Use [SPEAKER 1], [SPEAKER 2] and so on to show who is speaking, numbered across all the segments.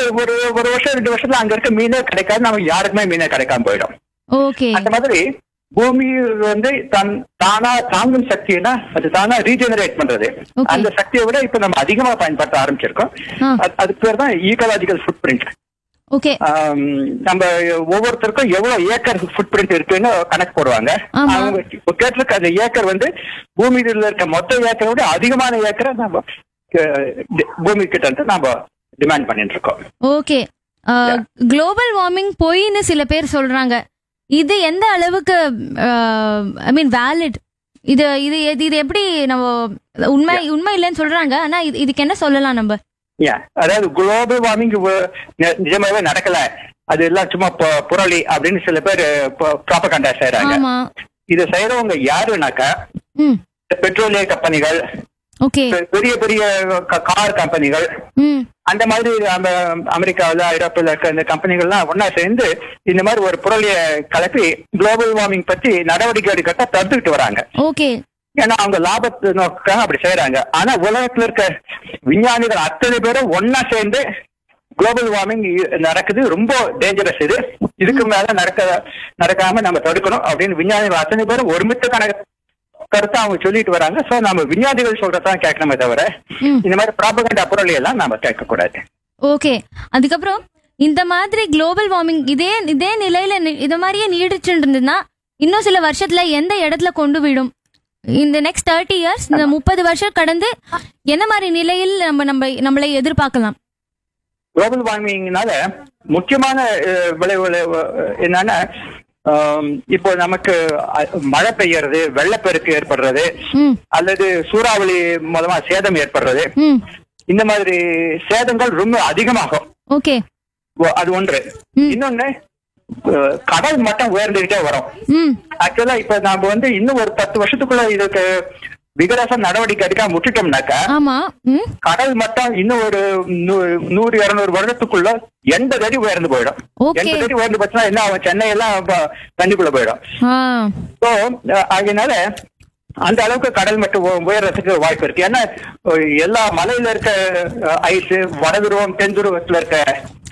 [SPEAKER 1] ஒரு ஒரு வருஷம் ரெண்டு வருஷத்துல அங்க இருக்க மீனே கிடைக்காது நமக்கு யாருக்குமே மீனே கிடைக்காம போயிடும்
[SPEAKER 2] ஓகே
[SPEAKER 1] அந்த மாதிரி பூமி வந்து தன் தானா தாங்கும் சக்தினா அது தானா ரீஜெனரேட் பண்றது
[SPEAKER 2] Okay.
[SPEAKER 1] அந்த சக்தியை விட இப்ப நம்ம அதிகமா பயன்படுத்த ஆரம்பிச்சிருக்கோம்
[SPEAKER 2] ஆ.
[SPEAKER 1] அது- அதுக்கு பேர் தான் ஈகலாஜிக்கல் ஃபுட் பிரிண்ட்
[SPEAKER 2] ஓகே
[SPEAKER 1] நம்ம ஒவ்வொருத்தருக்கும் எவ்வளவு ஏக்கர் ஃபுட் பிரிண்ட் இருக்குன்னு கணக்கு போடுவாங்க
[SPEAKER 2] ஆமா.
[SPEAKER 1] அவங்க இப்ப கேட்டிருக்க அந்த ஏக்கர் வந்து பூமியில இருக்க மொத்த ஏக்கரை விட அதிகமான ஏக்கரை நம்ம அஹ், பூமி கிட்ட இருந்து நம்ம டிமாண்ட் பண்ணிட்டு இருக்கோம்
[SPEAKER 2] ஓகே குளோபல் வார்மிங் பொய்ன்னு சில பேர் சொல்றாங்க இது எந்த அளவுக்கு ஐ மீன் வேலிட் இது இது இது இது எப்படி நம்ம உண்மை உண்மை இல்லைன்னு சொல்றாங்க ஆனா இது இதுக்கு என்ன சொல்லலாம் நம்ம
[SPEAKER 1] Yeah. அதாவது குளோபல் வார்மிங் நிஜமாவே நடக்கல அது எல்லாம் சும்மா பு- புரளி அப்படின்னு சில பேர் ப்ராபகண்டா செய்யறாங்க
[SPEAKER 2] ஆமா
[SPEAKER 1] இதை செய்யறவங்க யாருனாக்கா
[SPEAKER 2] ம்
[SPEAKER 1] பெட்ரோலிய கம்பெனிகள்
[SPEAKER 2] ஓகே
[SPEAKER 1] பெ- பெரிய பெரிய க- கார் கம்பெனிகள்
[SPEAKER 2] ம்
[SPEAKER 1] அந்த மாதிரி நம்ம அமெரிக்காவில் ஐரோப்பில் இருக்க இந்த கம்பெனிகள்லாம் ஒண்ணா சேர்ந்து இந்த மாதிரி ஒரு புரளிய கலப்பி குளோபல் வார்மிங் பத்தி நடவடிக்கை எடுக்கட்ட தடுத்துக்கிட்டு வராங்க
[SPEAKER 2] ஓகே
[SPEAKER 1] ஏன்னா அவங்க லாபத்தை நோக்காக அப்படி செய்யறாங்க ஆனா உலகத்துல இருக்க விஞ்ஞானிகள் அத்தனை பேரும் ஒன்னா சேர்ந்து குளோபல் வார்மிங் நடக்குது ரொம்ப டேஞ்சரஸ் இது இதுக்கு மேல நடக்க நடக்காம நம்ம தடுக்கணும் அப்படின்னு விஞ்ஞானிகள் அத்தனை பேரும் ஒருமித்த கணக்கு கருத்தை அவங்க சொல்லிட்டு வராங்க சோ நம்ம விஞ்ஞானிகள் சொல்றதான் கேட்கணுமே தவிர
[SPEAKER 2] ம்.
[SPEAKER 1] இந்த மாதிரி ப்ராபகண்டா பொருளை எல்லாம் நாம கேட்க கூடாது
[SPEAKER 2] ஓகே அதுக்கப்புறம் இந்த மாதிரி குளோபல் வார்மிங் இதே இதே நிலையில நி- இது மாதிரியே நீடிச்சுட்டு இருந்ததுன்னா இன்னும் சில வருஷத்துல எந்த இடத்துல கொண்டு விடும் இந்த நெக்ஸ்ட் தேர்ட்டி இயர்ஸ் இந்த முப்பது வருஷம் கடந்து என்ன மாதிரி நிலையில் நம்ம நம்ம நம்மளை எதிர்பார்க்கலாம்
[SPEAKER 1] குளோபல் வார்மிங்னால முக்கியமான அஹ், விளைவுகள் அஹ், என்னன்னா ஆம், இப்போ நமக்கு அஹ், மழை பெய்யறது வெள்ளப்பெருக்கு ஏற்படுறது
[SPEAKER 2] ம்
[SPEAKER 1] அல்லது சூறாவளி மூலமா சேதம் ஏற்படுறது
[SPEAKER 2] ம்
[SPEAKER 1] இந்த மாதிரி சேதங்கள் ரொம்ப அதிகமாகும்
[SPEAKER 2] ஓகே
[SPEAKER 1] ஒ- அது ஒன்று
[SPEAKER 2] ம்.
[SPEAKER 1] இன்னொன்னு அஹ், கடல் மட்டம் உயர்ந்துகிட்டே வரும்
[SPEAKER 2] ம்
[SPEAKER 1] ஆக்சுவலா இப்ப நாம வந்து இன்னும் ஒரு பத்து வருஷத்துக்குள்ள இதுக்கு விகரச நடவடிக்கை எடுக்காம விட்டுட்டோம்னாக்கா
[SPEAKER 2] ஆமா ம்
[SPEAKER 1] கடல் மட்டம் இன்னும் ஒரு நூ- நூறு இருநூறு வருடத்துக்குள்ள எண்பது அடி உயர்ந்து போயிடும்
[SPEAKER 2] Okay.
[SPEAKER 1] எண்பது அடி உயர்ந்து போச்சுன்னா என்ன ஆகும் சென்னை எல்லாம் ப- தண்ணிக்குள்ள போயிடும்
[SPEAKER 2] ஆ
[SPEAKER 1] ஸோ அதனால அந்த அளவுக்கு கடல் மட்டம் உ- உயர்றதுக்கு வாய்ப்பு இருக்கு ஏன்னா அஹ், எல்லா மலையில இருக்க ஐஸ் வடதுருவம் தென்துருவத்துல இருக்க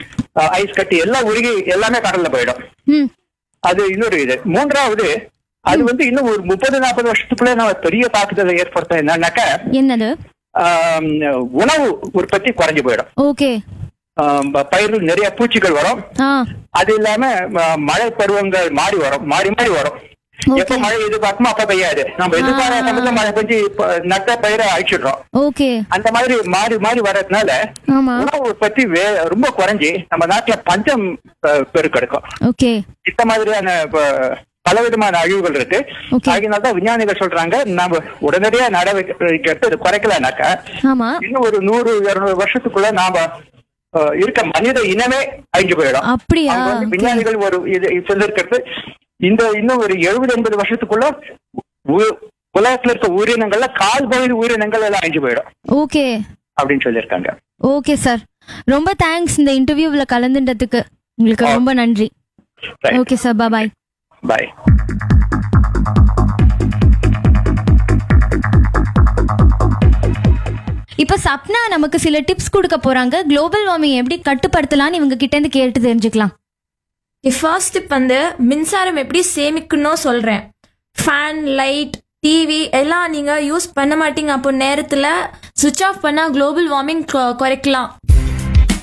[SPEAKER 1] ஐஸ் கட்டி எல்லாம் உருகி எல்லாமே கடல்ல போயிடும்
[SPEAKER 2] ம்
[SPEAKER 1] அது இன்னொரு இது மூன்றாவது அது வந்து இன்னும் ஒரு முப்பது நாற்பது வருஷத்துக்குள்ள நம்ம பெரிய தாக்குதலை ஏற்படுத்த என்னன்னாக்கா
[SPEAKER 2] என்னது
[SPEAKER 1] ஆம், உணவு உற்பத்தி குறைஞ்சு போயிடும்
[SPEAKER 2] ஓகே
[SPEAKER 1] ஆம், பயிர்கள் நிறைய பூச்சிகள் வரும்
[SPEAKER 2] ஆ
[SPEAKER 1] அது இல்லாம ம- மழை பருவங்கள் மாறி வரும் மாறி மாறி வரும்
[SPEAKER 2] Okay.
[SPEAKER 1] எப்ப மழை எதிர்பார்க்குமோ அப்ப பெய்யாது நம்ம எதிர்பாராத சமயத்துல மழை பெஞ்சு இப்ப நட்ட பயிரை அழிச்சிடுறோம்
[SPEAKER 2] ஓகே
[SPEAKER 1] அந்த மாதிரி மாறி மாறி வர்றதுனால
[SPEAKER 2] ஆமா
[SPEAKER 1] உணவு உற்பத்தி வே- ரொம்ப குறைஞ்சி நம்ம நாட்டுல பஞ்சம் அஹ், பெருக்கெடுக்கும்
[SPEAKER 2] ஓகே
[SPEAKER 1] இந்த மாதிரியான ப- பலவிதமான அழிவுகள் இருக்கு
[SPEAKER 2] Okay.
[SPEAKER 1] அதனால தான் விஞ்ஞானிகள் சொல்றாங்க நம்ம உடனடியா நடவடிக்கை எடுத்து இது குறைக்கலனாக்கா
[SPEAKER 2] ஆமா
[SPEAKER 1] இன்னும் ஒரு நூறு இருநூறு வருஷத்துக்குள்ள நாம அஹ், இருக்க மனித இனமே அழிஞ்சு போயிடும்
[SPEAKER 2] அப்படியா
[SPEAKER 1] அவங்க வந்து
[SPEAKER 2] Okay.
[SPEAKER 1] விஞ்ஞானிகள் ஒரு இது சொல்லிருக்கிறது இந்த இன்னும் ஒரு எழுபது எண்பது வருஷத்துக்குள்ள உ- உலகத்துல இருக்க உயிரினங்கள்ல கால் பகுதி உயிரினங்கள் எல்லாம் அழிஞ்சு போயிடும்
[SPEAKER 2] ஓகே
[SPEAKER 1] அப்படின்னு சொல்லியிருக்காங்க
[SPEAKER 2] ஓகே சார் ரொம்ப தேங்க்ஸ் இந்த இன்டர்வியூவில் கலந்துட்டதுக்கு உங்களுக்கு ரொம்ப நன்றி ஓகே சார் பாய்
[SPEAKER 1] பாய்
[SPEAKER 2] இப்போ சப்னா நமக்கு சில டிப்ஸ் கொடுக்க போறாங்க குளோபல் வார்மிங் எப்படி கட்டுப்படுத்தலாம்னு இவங்க கிட்ட இருந்து கேட்டு தெரிஞ்சுக்கலாம்
[SPEAKER 3] ஃபர்ஸ்ட் டிப் வந்து மின்சாரம் எப்படி சேமிக்கணும் சொல்றேன் ஃபேன் லைட் டிவி எல்லாம் நீங்க யூஸ் பண்ண மாட்டீங்க அப்போ நேரத்துல சுவிட்ச் ஆஃப் பண்ணா குளோபல் வார்மிங் குறைக்கலாம்